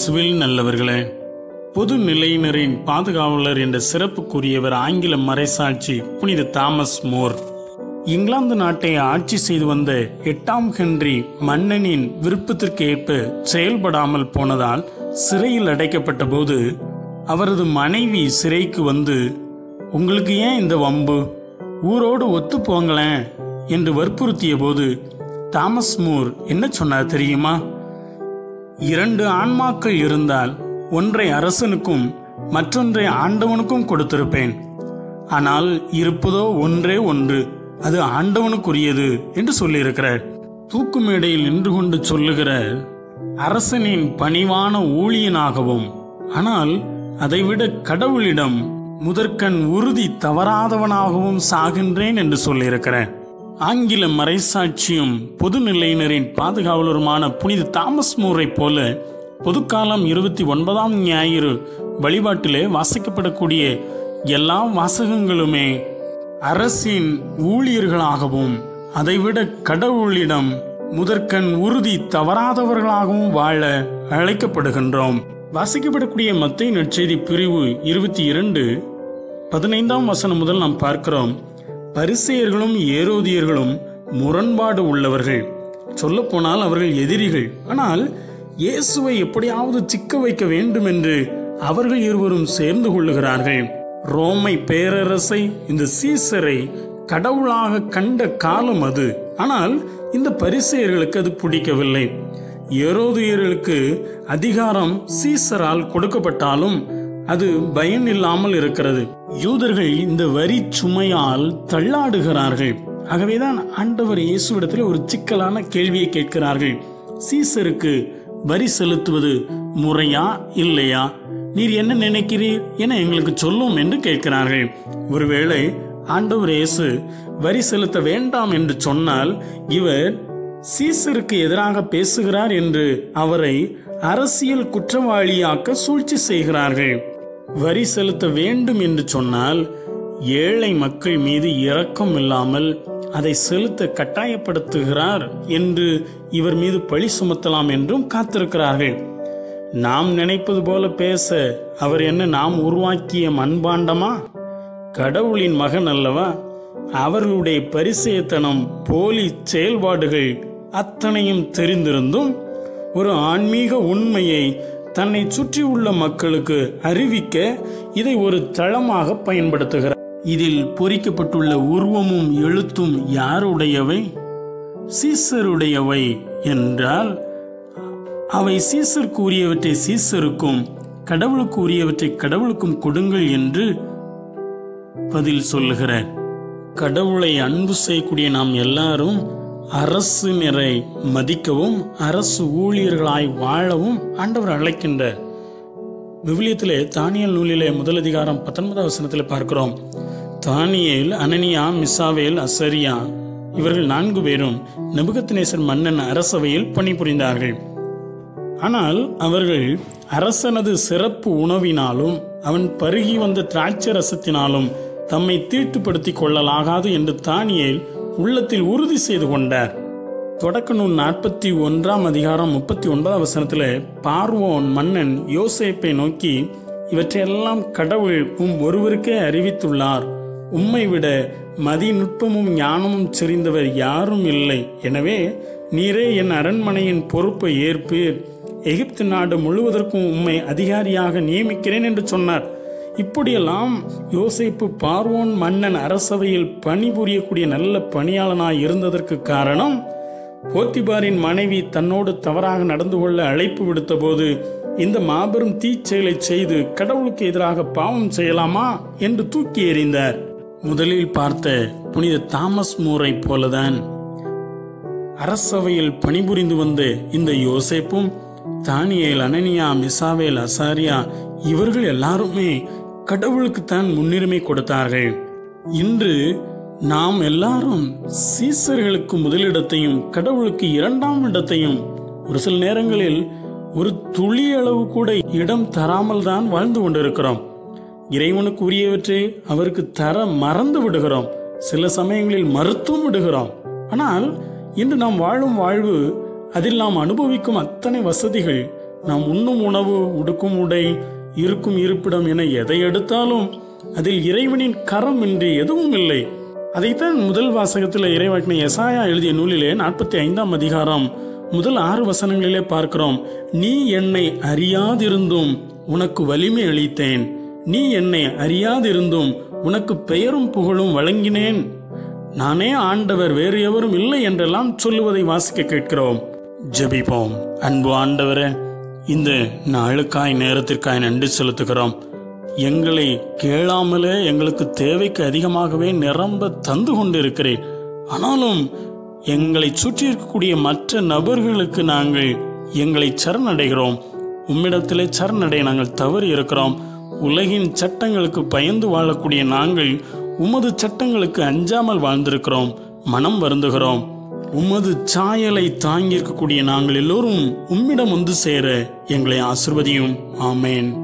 இயேசுவில் நல்லவர்களே பொது நிலையினரின் பாதுகாவலர் என்ற சிறப்புக்குரியவர் ஆங்கில மறைசாட்சி புனித தாமஸ் மோர் இங்கிலாந்து நாட்டை ஆட்சி செய்து வந்த எட்டாம் ஹென்றி மன்னனின் விருப்பத்திற்கு ஏற்ப செயல்படாமல் போனதால் சிறையில் அடைக்கப்பட்ட போது அவரது மனைவி சிறைக்கு வந்து உங்களுக்கு ஏன் இந்த வம்பு ஊரோடு ஒத்து போங்களேன் என்று வற்புறுத்திய போது தாமஸ் மூர் என்ன சொன்னார் தெரியுமா இரண்டு ஆன்மாக்கள் இருந்தால் ஒன்றை அரசனுக்கும் மற்றொன்றை ஆண்டவனுக்கும் கொடுத்திருப்பேன் ஆனால் இருப்பதோ ஒன்றே ஒன்று அது ஆண்டவனுக்குரியது என்று சொல்லியிருக்கிறார் தூக்கு மேடையில் நின்று கொண்டு சொல்லுகிறார் அரசனின் பணிவான ஊழியனாகவும் ஆனால் அதைவிட கடவுளிடம் முதற்கண் உறுதி தவறாதவனாகவும் சாகின்றேன் என்று சொல்லியிருக்கிறார் ஆங்கில மறைசாட்சியும் பொதுநிலையினரின் பாதுகாவலருமான புனித தாமஸ் மூரை போல பொதுக்காலம் இருபத்தி ஒன்பதாம் ஞாயிறு வழிபாட்டிலே வாசிக்கப்படக்கூடிய எல்லா வாசகங்களுமே அரசின் ஊழியர்களாகவும் அதைவிட கடவுளிடம் முதற்கண் உறுதி தவறாதவர்களாகவும் வாழ அழைக்கப்படுகின்றோம் வாசிக்கப்படக்கூடிய மத்திய நற்செய்தி பிரிவு இருபத்தி இரண்டு பதினைந்தாம் வசனம் முதல் நாம் பார்க்கிறோம் பரிசெயர்களும் ஏரோதியர்களும் முரண்பாடு உள்ளவர்கள் சொல்லப்போனால் அவர்கள் எதிரிகள் ஆனால் இயேசுவை எப்படியாவது சிக்க வைக்க வேண்டும் என்று அவர்கள் இருவரும் சேர்ந்து கொள்ளுகிறார்கள் ரோமை பேரரசை இந்த சீசரை கடவுளாக கண்ட காலம் அது ஆனால் இந்த பரிசெயர்களுக்கு அது பிடிக்கவில்லை ஏரோதியர்களுக்கு அதிகாரம் சீசரால் கொடுக்கப்பட்டாலும் அது பயன் இல்லாமல் இருக்கிறது யூதர்கள் இந்த வரி சுமையால் தள்ளாடுகிறார்கள் ஆகவேதான் ஆண்டவர் இயேசுவிடத்தில் ஒரு சிக்கலான கேள்வியை கேட்கிறார்கள் சீசருக்கு வரி செலுத்துவது முறையா இல்லையா நீர் என்ன நினைக்கிறீர் என எங்களுக்கு சொல்லும் என்று கேட்கிறார்கள் ஒருவேளை ஆண்டவர் இயேசு வரி செலுத்த வேண்டாம் என்று சொன்னால் இவர் சீசருக்கு எதிராக பேசுகிறார் என்று அவரை அரசியல் குற்றவாளியாக்க சூழ்ச்சி செய்கிறார்கள் வரி செலுத்த வேண்டும் என்று சொன்னால் ஏழை மக்கள் மீது இரக்கம் இல்லாமல் அதை செலுத்த கட்டாயப்படுத்துகிறார் என்று இவர் மீது பழி சுமத்தலாம் என்றும் காத்திருக்கிறார்கள் நாம் நினைப்பது போல பேச அவர் என்ன நாம் உருவாக்கிய மண்பாண்டமா கடவுளின் மகன் அல்லவா அவர்களுடைய பரிசயத்தனம் போலி செயல்பாடுகள் அத்தனையும் தெரிந்திருந்தும் ஒரு ஆன்மீக உண்மையை தன்னை சுற்றியுள்ள மக்களுக்கு அறிவிக்க இதை ஒரு தளமாக பயன்படுத்துகிறார் இதில் பொறிக்கப்பட்டுள்ள உருவமும் எழுத்தும் யாருடையவை சீசருடையவை என்றால் அவை சீசருக்கு உரியவற்றை சீசருக்கும் கடவுளுக்கு உரியவற்றை கடவுளுக்கும் கொடுங்கள் என்று பதில் சொல்லுகிறார் கடவுளை அன்பு செய்யக்கூடிய நாம் எல்லாரும் அரசினரை மதிக்கவும் அரசு ஊழியர்களாய் வாழவும் ஆண்டவர் அழைக்கின்றார் விவிலியத்திலே தானியல் நூலிலே முதல் அதிகாரம் பத்தொன்பதாம் வசனத்தில் பார்க்கிறோம் தானியேல் அனனியா மிசாவேல் அசரியா இவர்கள் நான்கு பேரும் நெபுகத்நேசர் மன்னன் அரசவையில் பணிபுரிந்தார்கள் ஆனால் அவர்கள் அரசனது சிறப்பு உணவினாலும் அவன் பருகி வந்த திராட்சை ரசத்தினாலும் தம்மை தீட்டுப்படுத்திக் கொள்ளலாகாது என்று தானியேல் உள்ளத்தில் உறுதி செய்து கொண்டார் தொடக்க நூல் நாற்பத்தி ஒன்றாம் அதிகாரம் முப்பத்தி ஒன்பதாம் வசனத்தில் பார்வோன் மன்னன் யோசேப்பை நோக்கி இவற்றையெல்லாம் கடவுள் உம் ஒருவருக்கே அறிவித்துள்ளார் உம்மை விட மதிநுட்பமும் ஞானமும் செறிந்தவர் யாரும் இல்லை எனவே நீரே என் அரண்மனையின் பொறுப்பை ஏற்பீர் எகிப்து நாடு முழுவதற்கும் உம்மை அதிகாரியாக நியமிக்கிறேன் என்று சொன்னார் இப்படியெல்லாம் யோசேப்பு பார்வோன் மன்னன் அரசவையில் பணிபுரியக்கூடிய நல்ல பணியாளனாய் இருந்ததற்கு காரணம் போத்திபாரின் மனைவி தன்னோடு தவறாக நடந்து கொள்ள அழைப்பு விடுத்த போது இந்த மாபெரும் தீச்செயலை செய்து கடவுளுக்கு எதிராக பாவம் செய்யலாமா என்று தூக்கி எறிந்தார் முதலில் பார்த்த புனித தாமஸ் மூரை போலதான் அரசவையில் பணிபுரிந்து வந்த இந்த யோசேப்பும் தானியேல் அனனியா மிசாவேல் அசாரியா இவர்கள் எல்லாருமே கடவுளுக்கு தான் முன்னுரிமை கொடுத்தார்கள் இன்று நாம் எல்லாரும் சீசர்களுக்கு முதலிடத்தையும் கடவுளுக்கு இரண்டாம் இடத்தையும் ஒரு சில நேரங்களில் ஒரு துளி அளவு கூட இடம் தராமல் தான் வாழ்ந்து கொண்டிருக்கிறோம் இறைவனுக்கு உரியவற்றை அவருக்கு தர மறந்து விடுகிறோம் சில சமயங்களில் மறுத்தும் விடுகிறோம் ஆனால் இன்று நாம் வாழும் வாழ்வு அதில் நாம் அனுபவிக்கும் அத்தனை வசதிகள் நாம் உண்ணும் உணவு உடுக்கும் உடை இருக்கும் இருப்பிடம் என எதை எடுத்தாலும் அதில் இறைவனின் கரம் இன்றி எதுவும் இல்லை அதைத்தான் முதல் வாசகத்தில் இறைவாக்கின எசாயா எழுதிய நூலிலே நாற்பத்தி ஐந்தாம் அதிகாரம் முதல் ஆறு வசனங்களிலே பார்க்கிறோம் நீ என்னை அறியாதிருந்தும் உனக்கு வலிமை அளித்தேன் நீ என்னை அறியாதிருந்தும் உனக்கு பெயரும் புகழும் வழங்கினேன் நானே ஆண்டவர் வேறு எவரும் இல்லை என்றெல்லாம் சொல்லுவதை வாசிக்க கேட்கிறோம் ஜெபிப்போம் அன்பு ஆண்டவரே இந்த நாளுக்காய் நேரத்திற்காய் நன்றி செலுத்துகிறோம் எங்களை கேளாமலே எங்களுக்கு தேவைக்கு அதிகமாகவே நிரம்ப தந்து கொண்டிருக்கிறேன் ஆனாலும் எங்களை சுற்றி இருக்கக்கூடிய மற்ற நபர்களுக்கு நாங்கள் எங்களை சரணடைகிறோம் உம்மிடத்திலே சரணடைய நாங்கள் தவறி இருக்கிறோம் உலகின் சட்டங்களுக்கு பயந்து வாழக்கூடிய நாங்கள் உமது சட்டங்களுக்கு அஞ்சாமல் வாழ்ந்திருக்கிறோம் மனம் வருந்துகிறோம் உமது சாயலை தாங்கி இருக்கக்கூடிய நாங்கள் எல்லோரும் உம்மிடம் வந்து சேர எங்களை ஆசிர்வதியும் ஆமேன்